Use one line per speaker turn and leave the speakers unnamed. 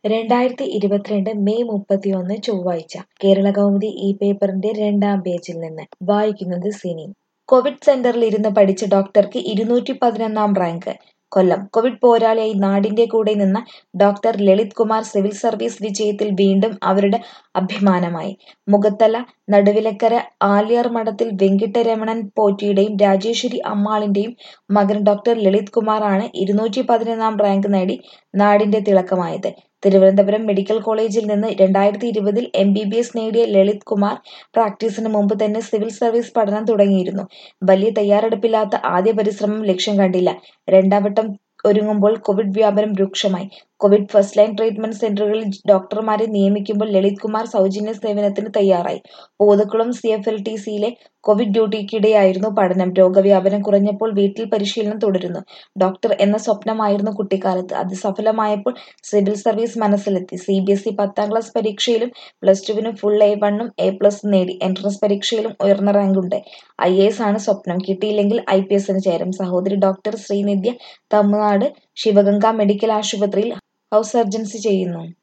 രണ്ടായിരത്തി ഇരുപത്തിരണ്ട് മെയ് മുപ്പത്തിയൊന്ന് ചൊവ്വാഴ്ച കേരളകൗമുദി ഈ പേപ്പറിന്റെ രണ്ടാം പേജിൽ നിന്ന് വായിക്കുന്നത് സിനി കോവിഡ് സെന്ററിൽ ഇരുന്ന് പഠിച്ച ഡോക്ടർക്ക് ഇരുന്നൂറ്റി പതിനൊന്നാം റാങ്ക് കൊല്ലം കോവിഡ് പോരാളിയായി നാടിന്റെ കൂടെ നിന്ന doctor Lalith Kumar civil service വിജയത്തിൽ വീണ്ടും അവരുടെ അഭിമാനമായി മുഖത്തല നടുവിലക്കര ആലിയാർ മഠത്തിൽ വെങ്കിട്ടരമണൻ പോറ്റിയുടെയും രാജേശ്വരി അമ്മാളിന്റെയും മകൻ ഡോക്ടർ ലളിത് കുമാർ ആണ് ഇരുന്നൂറ്റി പതിനൊന്നാം റാങ്ക് നേടി നാടിന്റെ തിളക്കമായത് തിരുവനന്തപുരം മെഡിക്കൽ കോളേജിൽ നിന്ന് രണ്ടായിരത്തി ഇരുപതിൽ എം ബി ബി എസ് നേടിയ ലളിത് കുമാർ പ്രാക്ടീസിന് മുമ്പ് തന്നെ സിവിൽ സർവീസ് പഠനം തുടങ്ങിയിരുന്നു വലിയ തയ്യാറെടുപ്പില്ലാത്ത ആദ്യ പരിശ്രമം ലക്ഷ്യം കണ്ടില്ല രണ്ടാം വട്ടം ഒരുങ്ങുമ്പോൾ കോവിഡ് വ്യാപനം രൂക്ഷമായി കോവിഡ് ഫസ്റ്റ് ലൈൻ ട്രീറ്റ്മെന്റ് സെന്ററുകളിൽ ഡോക്ടർമാരെ നിയമിക്കുമ്പോൾ ലളിത് കുമാർ സൗജന്യ സേവനത്തിന് തയ്യാറായി Poothakkulam C F L T സിയിലെ കോവിഡ് ഡ്യൂട്ടിക്കിടെയായിരുന്നു പഠനം രോഗവ്യാപനം കുറഞ്ഞപ്പോൾ വീട്ടിൽ പരിശീലനം തുടരുന്നു ഡോക്ടർ എന്ന സ്വപ്നമായിരുന്നു കുട്ടിക്കാലത്ത് അത് സഫലമായപ്പോൾ സിവിൽ സർവീസ് മനസ്സിലെത്തി സി ബി എസ് ഇ പത്താം ക്ലാസ് പരീക്ഷയിലും പ്ലസ് ടുവിനും ഫുൾ എ വണ്ണും എ പ്ലസ് നേടി എൻട്രൻസ് പരീക്ഷയിലും ഉയർന്ന റാങ്കുണ്ട് ഐ എ എസ് ആണ് സ്വപ്നം കിട്ടിയില്ലെങ്കിൽ ഐ പി എസിന് ചേരും സഹോദരി ഡോക്ടർ ശ്രീനിധ്യ തമിഴ്നാട് ശിവഗംഗ മെഡിക്കൽ ആശുപത്രിയിൽ ഹൗസ് സർജൻസി ചെയ്യുന്നു